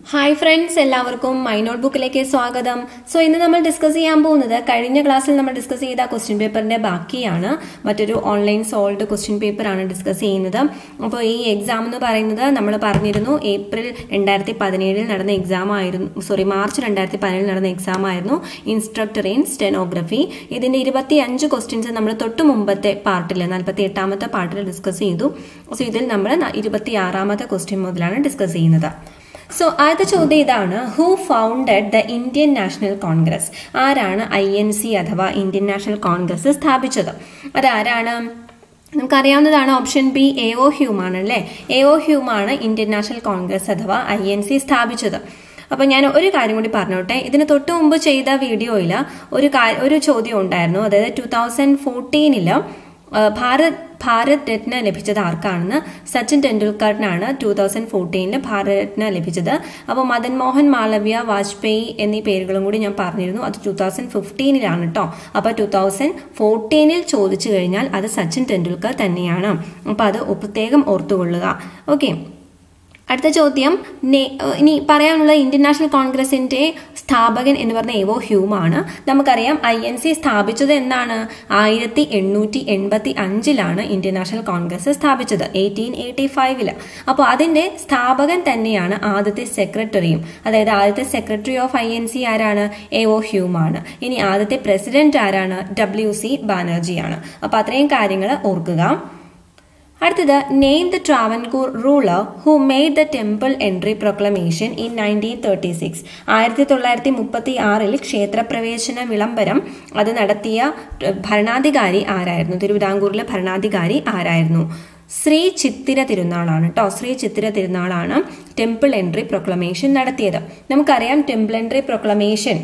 hi friends എല്ലാവർക്കും my note ബുക്കിലേക്ക് സ്വാഗതം സോ ഇന്ന് നമ്മൾ ഡിസ്കസ് ചെയ്യാൻ പോകുന്നത് കഴിഞ്ഞ ക്ലാസ്സിൽ നമ്മൾ ഡിസ്കസ് ചെയ്ത ക്വസ്റ്റ്യൻ പേപ്പറിന്റെ ബാക്കിയാണ് മറ്റൊരു ഓൺലൈൻ സോൾഡ് ക്വസ്റ്റ്യൻ പേപ്പർ ആണ് ഡിസ്കസ് ചെയ്യുന്നത് അപ്പോൾ ഈ എക്സാം എന്ന് പറയുന്നത് നമ്മൾ പറഞ്ഞിരുന്നു ഏപ്രിൽ രണ്ടായിരത്തി പതിനേഴിൽ നടന്ന എക്സാം ആയിരുന്നു സോറി മാർച്ച് രണ്ടായിരത്തി പതിനേഴിൽ നടന്ന എക്സാം ആയിരുന്നു ഇൻസ്ട്രക്ടർ ഇൻ സ്റ്റെനോഗ്രഫി ഇതിന്റെ ഇരുപത്തി അഞ്ച് ക്വസ്റ്റ്യൻസ് നമ്മൾ തൊട്ട് മുമ്പത്തെ പാർട്ടിൽ നാൽപ്പത്തി എട്ടാമത്തെ പാർട്ടിൽ ഡിസ്കസ് ചെയ്തു സോ ഇതിൽ നമ്മൾ ഇരുപത്തി ആറാമത്തെ ക്വസ്റ്റ്യൻ മുതലാണ് ഡിസ്കസ് ചെയ്യുന്നത് സോ ആദ്യത്തെ ചോദ്യം ഇതാണ് who founded the Indian National Congress ആരാണ് ഐ എൻ സി അഥവാ ഇന്ത്യൻ നാഷണൽ കോൺഗ്രസ് സ്ഥാപിച്ചത് അതാരാണ് നമുക്കറിയാവുന്നതാണ് ഓപ്ഷൻ ബി എ ഒ ഹ്യൂമാണ് അല്ലേ എ ഒ ഹ്യൂമാണ് ഇന്ത്യൻ നാഷണൽ കോൺഗ്രസ് അഥവാ ഐ എൻ സി സ്ഥാപിച്ചത് അപ്പോൾ ഞാൻ ഒരു കാര്യം കൂടി പറഞ്ഞോട്ടെ ഇതിന് തൊട്ട് മുമ്പ് ചെയ്ത വീഡിയോയിൽ ഒരു ഒരു ചോദ്യം ഉണ്ടായിരുന്നു അതായത് ടൂ തൗസൻഡ് ഫോർട്ടീനില് ഭാരത് ഭാരത് രത്ന ലഭിച്ചത് ആർക്കാണെന്ന് സച്ചിൻ ടെണ്ടുൽക്കറിനാണ് ടൂ തൗസൻഡ് ഫോർട്ടീനിൽ ഭാരത് രത്ന ലഭിച്ചത് അപ്പോൾ മദൻ മോഹൻ മാളവ്യ വാജ്പേയി എന്നീ പേരുകളും കൂടി ഞാൻ പറഞ്ഞിരുന്നു അത് ടൂ തൗസൻഡ് ഫിഫ്റ്റീനിലാണ് കേട്ടോ അപ്പോൾ ടൂ തൗസൻഡ് ഫോർട്ടീനിൽ ചോദിച്ചു കഴിഞ്ഞാൽ അത് സച്ചിൻ ടെണ്ടുൽക്കർ തന്നെയാണ് അപ്പോൾ അത് പ്രത്യേകം ഓർത്തുകൊള്ളുക ഓക്കെ അടുത്ത ചോദ്യം ഇനി പറയാനുള്ള ഇന്ത്യൻ നാഷണൽ കോൺഗ്രസിന്റെ സ്ഥാപകൻ എന്ന് പറഞ്ഞ എവോ ഹ്യൂമാണ് നമുക്കറിയാം ഐ എൻ സി സ്ഥാപിച്ചത് എന്നാണ് ആയിരത്തി എണ്ണൂറ്റി എൺപത്തി അഞ്ചിലാണ് ഇന്ത്യൻ നാഷണൽ കോൺഗ്രസ് സ്ഥാപിച്ചത് എയ്റ്റീൻ എയ്റ്റി ഫൈവില് അപ്പോൾ അതിന്റെ സ്ഥാപകൻ തന്നെയാണ് ആദ്യത്തെ സെക്രട്ടറിയും അതായത് ആദ്യത്തെ secretary of I N C ആരാണ് എവോ ഹ്യൂമാണ് ഇനി ആദ്യത്തെ പ്രസിഡന്റ് ആരാണ് ഡബ്ല്യു സി ബാനർജിയാണ് അപ്പോൾ അത്രയും കാര്യങ്ങൾ ഓർക്കുക അടുത്തത് name the Travancore ruler who made the temple entry proclamation in nineteen thirty six ആയിരത്തി തൊള്ളായിരത്തി മുപ്പത്തി ആറിൽ ക്ഷേത്രപ്രവേശന വിളംബരം അത് നടത്തിയ ഭരണാധികാരി ആരായിരുന്നു തിരുവിതാംകൂറിലെ ഭരണാധികാരി ആരായിരുന്നു ശ്രീ ചിത്തിര തിരുനാളാണ് കേട്ടോ ശ്രീ ചിത്തിര തിരുനാളാണ് ടെമ്പിൾ എൻട്രി പ്രൊക്ലമേഷൻ നടത്തിയത് നമുക്കറിയാം ടെമ്പിൾ എൻട്രി പ്രൊക്ലമേഷൻ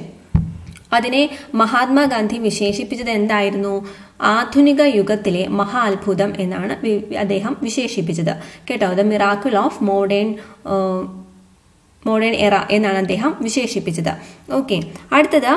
അതിനെ മഹാത്മാഗാന്ധി വിശേഷിപ്പിച്ചത് എന്തായിരുന്നു ആധുനിക യുഗത്തിലെ മഹാ അത്ഭുതം എന്നാണ് അദ്ദേഹം വിശേഷിപ്പിച്ചത് കേട്ടോ the miracle of modern modern era എന്നാണ് അദ്ദേഹം വിശേഷിപ്പിച്ചത് ഓക്കെ അടുത്തത്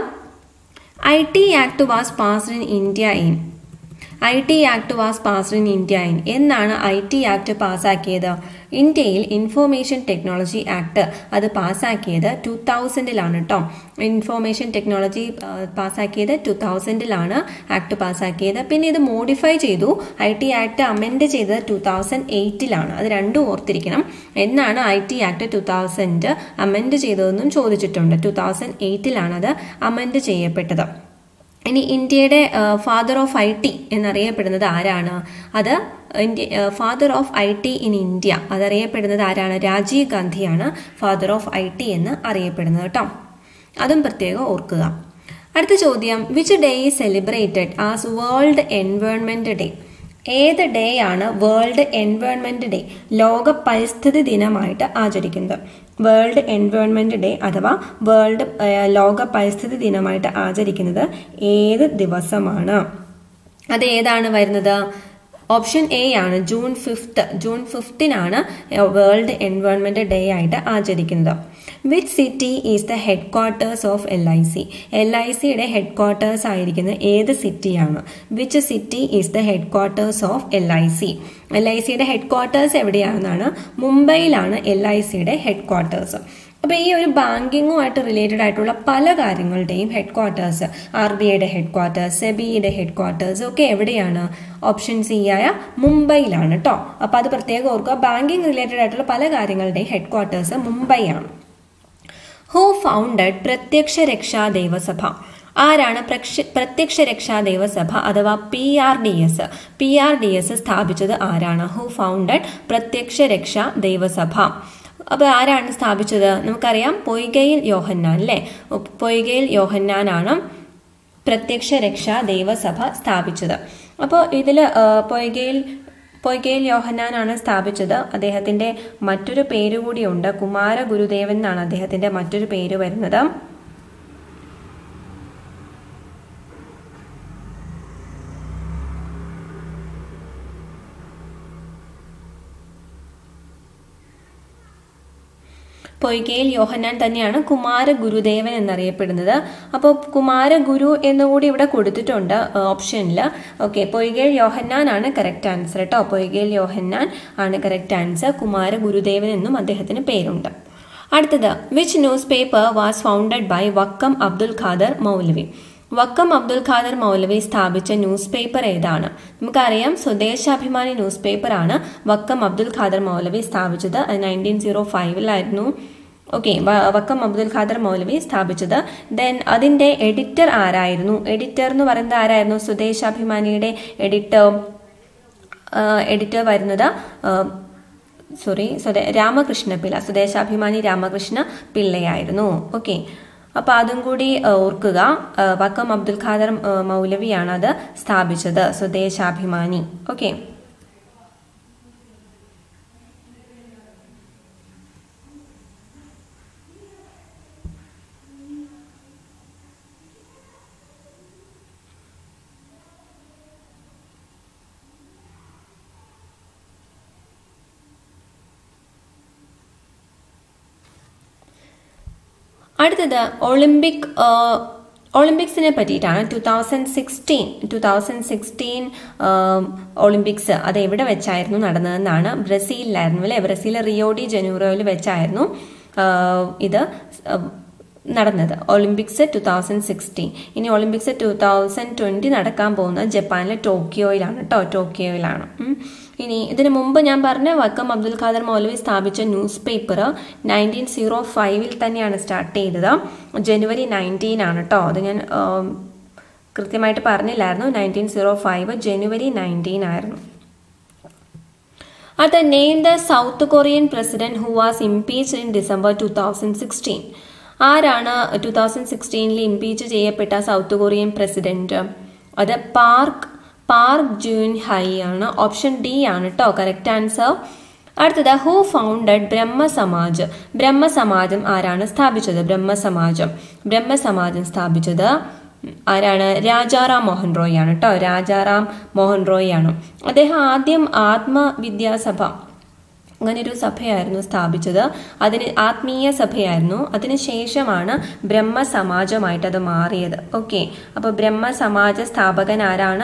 I T act was passed in India in I T act was passed in India in എന്നാണ് ഐ ടി ആക്ട് പാസ്സാക്കിയത് ഇന്ത്യയിൽ ഇൻഫോർമേഷൻ ടെക്നോളജി ആക്ട് അത് പാസ്സാക്കിയത് ടു തൗസൻഡിലാണ് കേട്ടോ ഇൻഫോർമേഷൻ ടെക്നോളജി പാസ്സാക്കിയത് ടു തൗസൻഡിലാണ് ആക്ട് പാസ്സാക്കിയത് പിന്നെ ഇത് മോഡിഫൈ ചെയ്തു ഐ ടി ആക്ട് അമെൻഡ് ചെയ്തത് ടു തൗസൻഡ് എയ്റ്റിലാണ് അത് രണ്ടും ഓർത്തിരിക്കണം എന്നാണ് I T act two thousand amend ചെയ്തതെന്നും ചോദിച്ചിട്ടുണ്ട് ടു തൗസൻഡ് എയ്റ്റിലാണ് അത് അമെൻഡ് ചെയ്യപ്പെട്ടത് ഇനി ഇന്ത്യയുടെ ഫാദർ ഓഫ് ഐ ടി എന്നറിയപ്പെടുന്നത് ആരാണ് അത് India father of I T in India അതറിയപ്പെടുന്നത് ആരാണ് രാജീവ് ഗാന്ധിയാണ് ഫാദർ ഓഫ് ഐ ടി എന്ന് അറിയപ്പെടുന്നത് കേട്ടോ അതും പ്രത്യേകം ഓർക്കുക അടുത്ത ചോദ്യം which day is celebrated as world environment day ഏത് ഡേ ആണ് വേൾഡ് എൻവയോൺമെന്റ് ഡേ ലോക പരിസ്ഥിതി ദിനമായിട്ട് ആചരിക്കുന്നത് വേൾഡ് എൻവയോൺമെന്റ് ഡേ അഥവാ വേൾഡ് ലോക പരിസ്ഥിതി ദിനമായിട്ട് ആചരിക്കുന്നത് ഏത് ദിവസമാണ് അത് ഏതാണ് വരുന്നത് ഓപ്ഷൻ എ ആണ് ജൂൺ ഫിഫ്ത്ത് ജൂൺ ഫിഫ്റ്റിനാണ് വേൾഡ് എൻവയോൺമെന്റ് ഡേ ആയിട്ട് ആചരിക്കുന്നത് which city is the headquarters of L I C L I സിയുടെ ഹെഡ് ക്വാർട്ടേഴ്സ് ആയിരിക്കുന്നത് ഏത് സിറ്റിയാണ് which city is the headquarters of L I C L I സിയുടെ headquarters എവിടെയാണെന്നാണ് മുംബൈയിലാണ് L I സിയുടെ ഹെഡ് ക്വാർട്ടേഴ്സ് അപ്പോൾ ഈ ഒരു ബാങ്കിങ്ങുമായിട്ട് റിലേറ്റഡ് ആയിട്ടുള്ള പല കാര്യങ്ങളുടെയും ഹെഡ് ക്വാർട്ടേഴ്സ് ആർ ബി ഐയുടെ ഹെഡ് ക്വാർട്ടേഴ്സ് സെബിയുടെ ഹെഡ് ക്വാർട്ടേഴ്സ് ഒക്കെ എവിടെയാണ് ഓപ്ഷൻ സി ആയ മുംബൈയിലാണ് കേട്ടോ അപ്പോൾ അത് പ്രത്യേകം ഓർക്കുക ബാങ്കിങ് റിലേറ്റഡ് ആയിട്ടുള്ള പല കാര്യങ്ങളുടെയും ഹെഡ് ക്വാർട്ടേഴ്സ് മുംബൈ ആണ് ഹു ഫൗണ്ടഡ് പ്രത്യക്ഷ രക്ഷാ ദേവസഭ ആരാണ് പ്രത്യക്ഷ രക്ഷാ ദേവസഭ അഥവാ P R D S P R D S സ്ഥാപിച്ചത് ആരാണ് ഹു ഫൗണ്ടഡ് പ്രത്യക്ഷ രക്ഷാ ദേവസഭ അപ്പോൾ ആരാണ് സ്ഥാപിച്ചത് നമുക്കറിയാം പൊയ്കയിൽ യോഹന്നാൻ അല്ലേ പൊയ്കയിൽ യോഹന്നാനാണ് പ്രത്യക്ഷ രക്ഷാ ദേവസഭ സ്ഥാപിച്ചത് അപ്പോൾ ഇതിൽ പൊയ്കയിൽ പൊയ്കയിൽ യോഹന്നാനാണ് സ്ഥാപിച്ചത് അദ്ദേഹത്തിൻ്റെ മറ്റൊരു പേര് കൂടിയുണ്ട് കുമാര ഗുരുദേവൻ എന്നാണ് അദ്ദേഹത്തിൻ്റെ മറ്റൊരു പേര് വരുന്നത് പൊയ്കയിൽ യോഹന്നാൻ തന്നെയാണ് കുമാര ഗുരുദേവൻ എന്നറിയപ്പെടുന്നത് അപ്പോൾ കുമാര ഗുരു എന്നുകൂടി ഇവിടെ കൊടുത്തിട്ടുണ്ട് ഓപ്ഷനിൽ ഓക്കെ പൊയ്കയിൽ യോഹന്നാൻ ആണ് കറക്റ്റ് ആൻസർ കേട്ടോ പൊയ്കയിൽ യോഹന്നാൻ ആണ് കറക്റ്റ് ആൻസർ കുമാര ഗുരുദേവൻ എന്നും അദ്ദേഹത്തിന് പേരുണ്ട് അടുത്തത് which newspaper was founded by Vakkom Abdul Khader Moulavi Vakkom Abdul Khader Moulavi സ്ഥാപിച്ച ന്യൂസ് പേപ്പർ ഏതാണ് നമുക്കറിയാം സ്വദേശാഭിമാനി ന്യൂസ് പേപ്പർ ആണ് വക്കം അബ്ദുൽ ഖാദർ മൗലവി സ്ഥാപിച്ചത് അത് നയൻറ്റീൻ സീറോ ഫൈവിലായിരുന്നു ഓക്കെ വക്കം അബ്ദുൽ ഖാദർ മൗലവി സ്ഥാപിച്ചത് ദെൻ അതിന്റെ എഡിറ്റർ ആരായിരുന്നു എഡിറ്റർ എന്ന് പറയുന്നത് ആരായിരുന്നു സ്വദേശാഭിമാനിയുടെ എഡിറ്റർ എഡിറ്റർ വരുന്നത് സോറി സ്വദേ രാമകൃഷ്ണ പിള്ള സ്വദേശാഭിമാനി രാമകൃഷ്ണ പിള്ളയായിരുന്നു ഓക്കെ അപ്പൊ അതും കൂടി ഓർക്കുക വക്കം അബ്ദുൽ ഖാദർ മൗലവിയാണ് അത് സ്ഥാപിച്ചത് സ്വദേശാഭിമാനി ഓക്കെ അടുത്തത് ഒളിമ്പിക് ഒളിമ്പിക്സിനെ പറ്റിയിട്ടാണ് two thousand sixteen two thousand sixteen Olympics അത് എവിടെ വെച്ചായിരുന്നു നടന്നതെന്നാണ് ബ്രസീലിലായിരുന്നു അല്ലെ ബ്രസീൽ റിയോഡി ജനൂറോയിൽ വെച്ചായിരുന്നു ഇത് നടന്നത് ഒളിമ്പിക്സ് ടു തൗസൻഡ് സിക്സ്റ്റീൻ ഇനി ഒളിമ്പിക്സ് ടു തൗസൻഡ് ട്വന്റി നടക്കാൻ പോകുന്നത് ജപ്പാനിലെ ടോക്കിയോയിലാണ് കേട്ടോ ടോക്കിയോയിലാണ് ഇനി ഇതിനു മുമ്പ് ഞാൻ പറഞ്ഞ വക്കം അബ്ദുൽ ഖാദർ മൗലവി സ്ഥാപിച്ച ന്യൂസ് പേപ്പർ നയൻറ്റീൻ സീറോ ഫൈവിൽ തന്നെയാണ് സ്റ്റാർട്ട് ചെയ്തത് ജനുവരി നയൻറ്റീൻ ആണ് കേട്ടോ അത് ഞാൻ കൃത്യമായിട്ട് പറഞ്ഞില്ലായിരുന്നു nineteen zero five January nineteen ആയിരുന്നു അത് name the South Korean president who was impeached in December two thousand sixteen ആരാണ് ടു തൗസൻഡ് സിക്സ്റ്റീനിൽ ഇംപീച്ച് ചെയ്യപ്പെട്ട സൗത്ത് കൊറിയൻ പ്രസിഡന്റ് അത് പാർക്ക് പാർക്ക് ജൂൻ ഹൈ ആണ് ഓപ്ഷൻ ഡി ആണ് കേട്ടോ കറക്റ്റ് ആൻസർ അടുത്തത് ഹൂ ഫൗണ്ടഡ് ബ്രഹ്മസമാജ് ബ്രഹ്മസമാജം ആരാണ് സ്ഥാപിച്ചത് ബ്രഹ്മസമാജം ബ്രഹ്മസമാജം സ്ഥാപിച്ചത് ആരാണ് രാജാറാം മോഹൻ റോയ് ആണ് കേട്ടോ രാജാറാം മോഹൻ റോയ് ആണ് അദ്ദേഹം ആദ്യം ആത്മവിദ്യാസഭ അങ്ങനെ ഒരു സഭയായിരുന്നു സ്ഥാപിച്ചത് അതിന് ആത്മീയ സഭയായിരുന്നു അതിനുശേഷമാണ് ബ്രഹ്മസമാജമായിട്ട് അത് മാറിയത് ഓക്കെ അപ്പൊ ബ്രഹ്മസമാജ സ്ഥാപകൻ ആരാണ്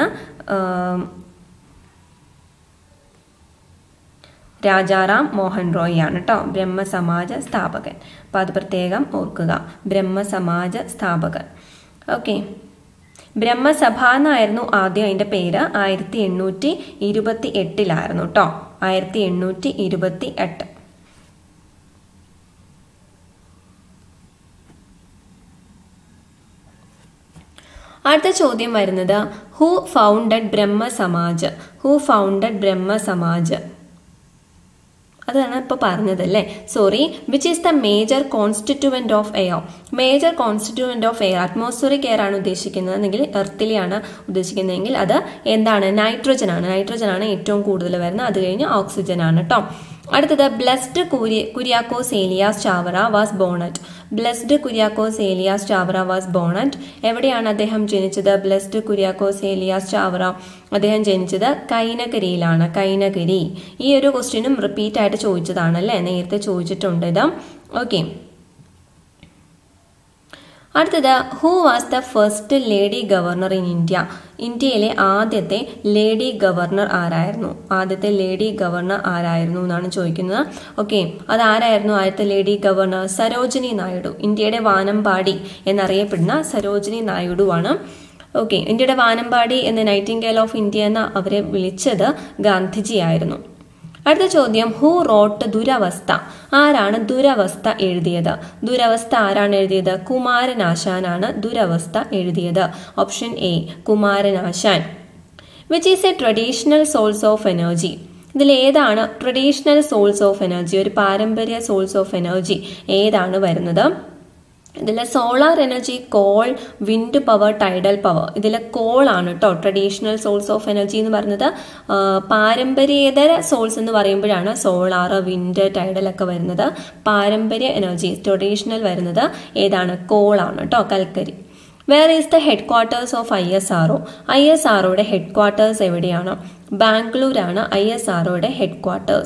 രാജാറാം മോഹൻ റോയ് ആണ് കേട്ടോ ബ്രഹ്മസമാജ സ്ഥാപകൻ അപ്പൊ അത് പ്രത്യേകം ഓർക്കുക ബ്രഹ്മസമാജ സ്ഥാപകൻ ഓക്കെ ബ്രഹ്മസഭ എന്നായിരുന്നു ആദ്യം അതിന്റെ പേര് ആയിരത്തി എണ്ണൂറ്റി ഇരുപത്തി എട്ടിലായിരുന്നു കേട്ടോ ആയിരത്തി എണ്ണൂറ്റി ഇരുപത്തി എട്ട് അടുത്ത ചോദ്യം വരുന്നത് who founded Brahma Samaj who founded Brahma Samaj അതാണ് ഇപ്പോൾ പറഞ്ഞത് അല്ലേ sorry which is the major constituent of air major constituent of air atmospheric air ആണ് ഉദ്ദേശിക്കുന്നതെങ്കിൽ എർത്തിലെയാണ് ഉദ്ദേശിക്കുന്നതെങ്കിൽ അത് എന്താണ് നൈട്രജൻ ആണ് നൈട്രജൻ ആണ് ഏറ്റവും കൂടുതൽ വരുന്നത് അത് കഴിഞ്ഞ് ഓക്സിജൻ ആണ് കേട്ടോ അടുത്തത് ബ്ലസ്ഡ് കുരി Kuriakose Elias Chavara was born at blessed Kuriakose Elias Chavara was born at എവിടെയാണ് അദ്ദേഹം ജനിച്ചത് ബ്ലസ്ഡ് കുര്യാക്കോസ് ഏലിയാസ് ചാവറ അദ്ദേഹം ജനിച്ചത് കൈനകരിയിലാണ് കൈനകരി ഈ ഒരു ക്വസ്റ്റ്യനും റിപ്പീറ്റ് ആയിട്ട് ചോദിച്ചതാണ് അല്ലേ നേരത്തെ ചോദിച്ചിട്ടുണ്ട് ഇത് ഓക്കെ അടുത്തത് who was the first lady governor in India ഇന്ത്യയിലെ ആദ്യത്തെ ലേഡി ഗവർണർ ആരായിരുന്നു ആദ്യത്തെ ലേഡി ഗവർണർ ആരായിരുന്നു എന്നാണ് ചോദിക്കുന്നത് ഓക്കെ അത് ആരായിരുന്നു ആദ്യത്തെ ലേഡി ഗവർണർ സരോജിനി നായിഡു ഇന്ത്യയുടെ വാനമ്പാടി എന്നറിയപ്പെടുന്ന സരോജിനി നായിഡു ആണ് ഓക്കെ ഇന്ത്യയുടെ വാനമ്പാടി എന്ന നൈറ്റിംഗേൽ ഓഫ് ഇന്ത്യ എന്ന അവരെ വിളിച്ചത് ഗാന്ധിജി ആയിരുന്നു അടുത്ത ചോദ്യം ഹൂ റോട്ട് ദുരവസ്ഥ ആരാണ് ദുരവസ്ഥ എഴുതിയത് ദുരവസ്ഥ ആരാണ് എഴുതിയത് കുമാരനാശാനാണ് ദുരവസ്ഥ എഴുതിയത് option A Kumaranasan which is a traditional source of energy ഇതിൽ ഏതാണ് ട്രഡീഷണൽ സോഴ്സ് ഓഫ് എനർജി ഒരു പാരമ്പര്യ സോഴ്സ് ഓഫ് എനർജി ഏതാണ് വരുന്നത് ഇതിൽ solar energy coal wind power tidal power ഇതിൽ കോൾ ആണ് കേട്ടോ ട്രഡീഷണൽ സോഴ്സ് ഓഫ് എനർജി എന്ന് പറയുന്നത് പാരമ്പര്യേതര സോഴ്സ് എന്ന് പറയുമ്പോഴാണ് സോളാർ വിൻഡ് ടൈഡൽ ഒക്കെ വരുന്നത് പാരമ്പര്യ എനർജി ട്രഡീഷണൽ വരുന്നത് ഏതാണ് കോൾ ആണ് കേട്ടോ കൽക്കരി where is the headquarters of I S R O I S R ഒയുടെ ഹെഡ് ക്വാർട്ടേഴ്സ് എവിടെയാണ് ബാംഗ്ലൂരാണ് ഐ എസ് ആർ ഒയുടെ ഹെഡ് ക്വാർട്ടേഴ്സ്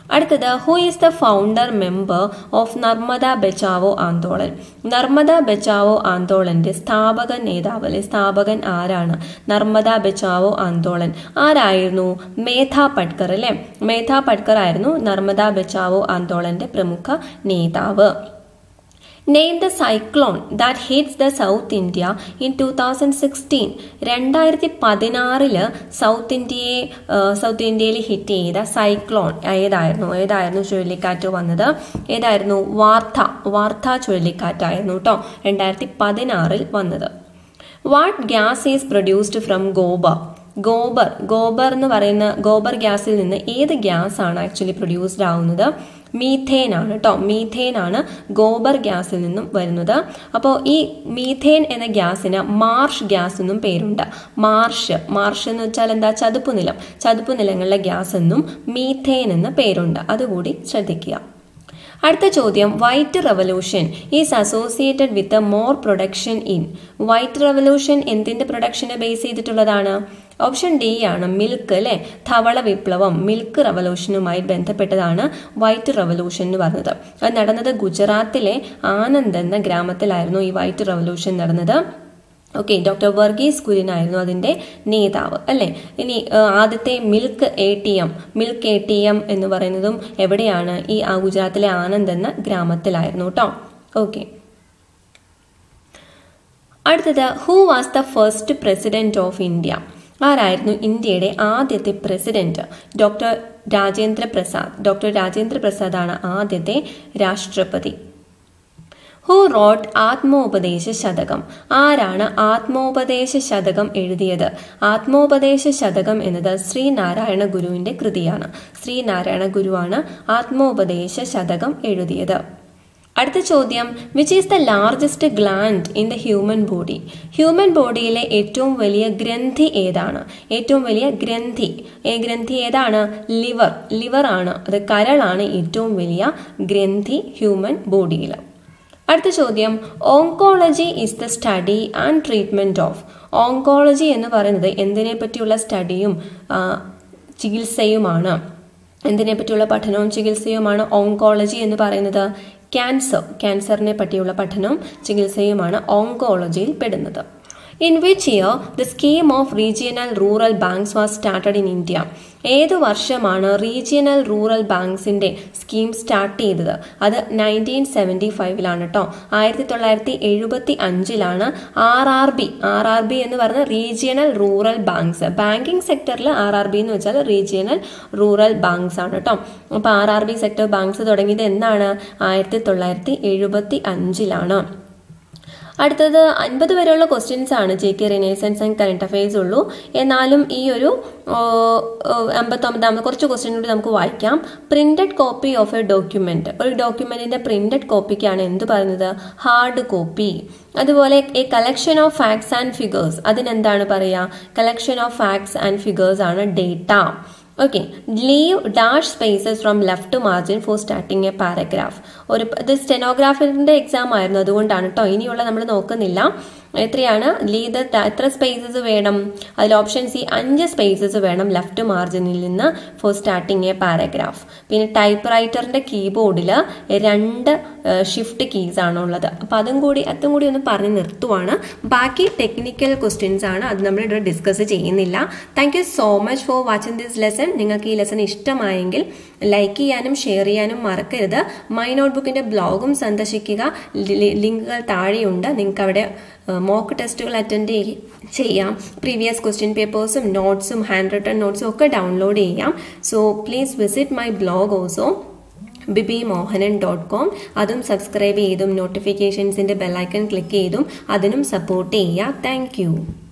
അടുത്തത് who is the founder member of Narmada Bachao Andolan Narmada Bachao ആന്തോളന്റെ സ്ഥാപക നേതാവ് അല്ലെ സ്ഥാപകൻ ആരാണ് നർമ്മദ ബച്ചാവോ ആന്തോളൻ ആരായിരുന്നു മേധ പട്കർ അല്ലെ മേധ പട്കർ ആയിരുന്നു നർമ്മദ ബച്ചാവോ ആന്തോളന്റെ പ്രമുഖ നേതാവ് name the cyclone that hits the south India in two thousand sixteen രണ്ടായിരത്തി പതിനാറില് സൗത്ത് ഇന്ത്യയെ സൗത്ത് ഇന്ത്യയിൽ ഹിറ്റ് ചെയ്ത സൈക്ലോൺ ഏതായിരുന്നു ഏതായിരുന്നു ചുഴലിക്കാറ്റ് വന്നത് ഏതായിരുന്നു വാർത്ത വാർത്ത ചുഴലിക്കാറ്റായിരുന്നു കേട്ടോ രണ്ടായിരത്തി പതിനാറിൽ വന്നത് what gas is produced from gobar gobar gobar എന്ന് പറയുന്ന ഗോബർ ഗ്യാസിൽ നിന്ന് ഏത് ഗ്യാസ് ആണ് ആക്ച്വലി പ്രൊഡ്യൂസ്ഡ് ആവുന്നത് മീഥേൻ ആണ് കേട്ടോ മീഥേൻ ആണ് ഗോബർ ഗ്യാസിൽ നിന്നും വരുന്നത് അപ്പോൾ ഈ മീഥേൻ എന്ന ഗ്യാസിന് മാർഷ് ഗ്യാസ് എന്നും പേരുണ്ട് മാർഷ് മാർഷ് എന്ന് വെച്ചാൽ എന്താ ചതുപ്പ് നിലം ചതുപ്പ് നിലങ്ങളിലെ ഗ്യാസ് എന്നും മീഥേൻ എന്ന പേരുണ്ട് അതുകൂടി ശ്രദ്ധിക്കുക അടുത്ത ചോദ്യം white revolution is associated with more production in white revolution എന്തിന്റെ പ്രൊഡക്ഷനെ ബേസ് ചെയ്തിട്ടുള്ളതാണ് ഓപ്ഷൻ ഡി ആണ് മിൽക്ക് അല്ലെ ധവള വിപ്ലവം മിൽക്ക് റവല്യൂഷനുമായി ബന്ധപ്പെട്ടതാണ് വൈറ്റ് റവല്യൂഷൻ എന്ന് പറഞ്ഞത് അത് നടന്നത് ഗുജറാത്തിലെ ആനന്ദ് എന്ന ഗ്രാമത്തിലായിരുന്നു ഈ വൈറ്റ് റവല്യൂഷൻ നടന്നത് ഓക്കെ ഡോക്ടർ വർഗീസ് കുര്യനായിരുന്നു അതിന്റെ നേതാവ് അല്ലെ ഇനി ആദ്യത്തെ milk A T M milk A T M എന്ന് പറയുന്നതും എവിടെയാണ് ഈ ആ ഗുജറാത്തിലെ ആനന്ദ് എന്ന ഗ്രാമത്തിലായിരുന്നു കേട്ടോ ഓക്കെ അടുത്തത് who was the first president of India ആരായിരുന്നു ഇന്ത്യയുടെ ആദ്യത്തെ president doctor Rajendra Prasad doctor Rajendra Prasad ആണ് ആദ്യത്തെ രാഷ്ട്രപതി ഹു റോട്ട് ആത്മോപദേശ ശതകം ആരാണ് ആത്മോപദേശ ശതകം എഴുതിയത് ആത്മോപദേശ ശതകം എന്നത് ശ്രീനാരായണ ഗുരുവിന്റെ കൃതിയാണ് ശ്രീനാരായണ ഗുരുവാണ് ആത്മോപദേശ ശതകം എഴുതിയത് അടുത്ത ചോദ്യം which is the largest gland in the human body human ബോഡിയിലെ ഏറ്റവും വലിയ ഗ്രന്ഥി ഏതാണ് ഏറ്റവും വലിയ ഗ്രന്ഥി ഏ ഗ്രന്ഥി ഏതാണ് ലിവർ ലിവർ ആണ് അത് കരളാണ് ഏറ്റവും വലിയ ഗ്രന്ഥി ഹ്യൂമൻ ബോഡിയിൽ അടുത്ത ചോദ്യം oncology is the study and treatment of oncology എന്ന് പറയുന്നത് എന്തിനെ പറ്റിയുള്ള സ്റ്റഡിയും ചികിത്സയുമാണ് എന്തിനെ പറ്റിയുള്ള പഠനവും ചികിത്സയുമാണ് ഓങ്കോളജി എന്ന് പറയുന്നത് ക്യാൻസർ ക്യാൻസറിനെ പറ്റിയുള്ള പഠനവും ചികിത്സയുമാണ് ഓങ്കോളജിയിൽ പെടുന്നത് in which year the scheme of regional rural banks was started in India ഏത് വർഷമാണ് റീജിയണൽ റൂറൽ ബാങ്ക്സിന്റെ സ്കീം സ്റ്റാർട്ട് ചെയ്തത് അത് നയൻറ്റീൻ സെവൻറ്റി ഫൈവിലാണ് കേട്ടോ ആയിരത്തി തൊള്ളായിരത്തി എഴുപത്തി അഞ്ചിലാണ് R R B R R B എന്ന് പറയുന്ന റീജിയണൽ റൂറൽ ബാങ്ക്സ് ബാങ്കിങ് സെക്ടറിൽ ആർ ആർ ബി എന്ന് വെച്ചാൽ റീജിയണൽ റൂറൽ ബാങ്ക്സ് ആണ് കേട്ടോ അപ്പോൾ R R B sector banks തുടങ്ങിയത് എന്നാണ് ആയിരത്തി തൊള്ളായിരത്തി എഴുപത്തി അഞ്ചിലാണ് അടുത്തത് അൻപത് വരെയുള്ള ക്വസ്റ്റ്യൻസ് ആണ് J K renaissance and current affairs ഉള്ളൂ എന്നാലും ഈ ഒരു അമ്പത്തൊമ്പതാമത് കുറച്ച് ക്വസ്റ്റ്യൻ കൂടി നമുക്ക് വായിക്കാം printed copy of a document ഒരു ഡോക്യുമെന്റിന്റെ പ്രിന്റഡ് കോപ്പിക്കാണ് എന്ത് പറയുന്നത് ഹാർഡ് കോപ്പി അതുപോലെ a collection of facts and figures അതിനെന്താണ് പറയുക collection of facts and figures ആണ് data okay leave dash spaces from left margin for starting a paragraph ഒരു ഇത് സ്റ്റെനോഗ്രാഫറിന്റെ എക്സാം ആയിരുന്നു അതുകൊണ്ടാണ് കേട്ടോ ഇനിയുള്ള നമ്മൾ നോക്കുന്നില്ല എത്രയാണ് ലീവ് എത്ര സ്പേസസ് വേണം അതിൽ ഓപ്ഷൻ സി അഞ്ച് സ്പേസസ് വേണം ലെഫ്റ്റ് മാർജിനിൽ നിന്ന് ഫോർ സ്റ്റാർട്ടിങ് എ പാരഗ്രാഫ് പിന്നെ ടൈപ്പ് റൈറ്ററിന്റെ കീബോർഡിൽ രണ്ട് ഷിഫ്റ്റ് കീസ് ആണ് ഉള്ളത് അപ്പോൾ അതും കൂടി അതും കൂടി ഒന്ന് പറഞ്ഞ് നിർത്തുവാണ് ബാക്കി ടെക്നിക്കൽ ക്വസ്റ്റ്യൻസ് ആണ് അത് നമ്മൾ ഇവിടെ ഡിസ്കസ് ചെയ്യുന്നില്ല thank you so much for watching this lesson നിങ്ങൾക്ക് ഈ ലെസൺ ഇഷ്ടമായെങ്കിൽ ലൈക്ക് ചെയ്യാനും ഷെയർ ചെയ്യാനും മറക്കരുത് മൈ നോട്ട്ബുക്കിന്റെ ബ്ലോഗും സന്ദർശിക്കുക ലിങ്കുകൾ താഴെയുണ്ട് നിങ്ങൾക്ക് അവിടെ മോക്ക് ടെസ്റ്റുകൾ അറ്റൻഡ് ചെയ്യാം പ്രീവിയസ് ക്വസ്റ്റ്യൻ പേപ്പേഴ്സും നോട്ട്സും ഹാൻഡ് റിട്ടൺ നോട്ട്സും ഒക്കെ ഡൗൺലോഡ് ചെയ്യാം so please visit my blog also Bibi Mohanan dot com അതും സബ്സ്ക്രൈബ് ചെയ്തും നോട്ടിഫിക്കേഷൻസിന്റെ ബെല്ലൈക്കൺ ക്ലിക്ക് ചെയ്തും അതിനും സപ്പോർട്ട് ചെയ്യുക താങ്ക്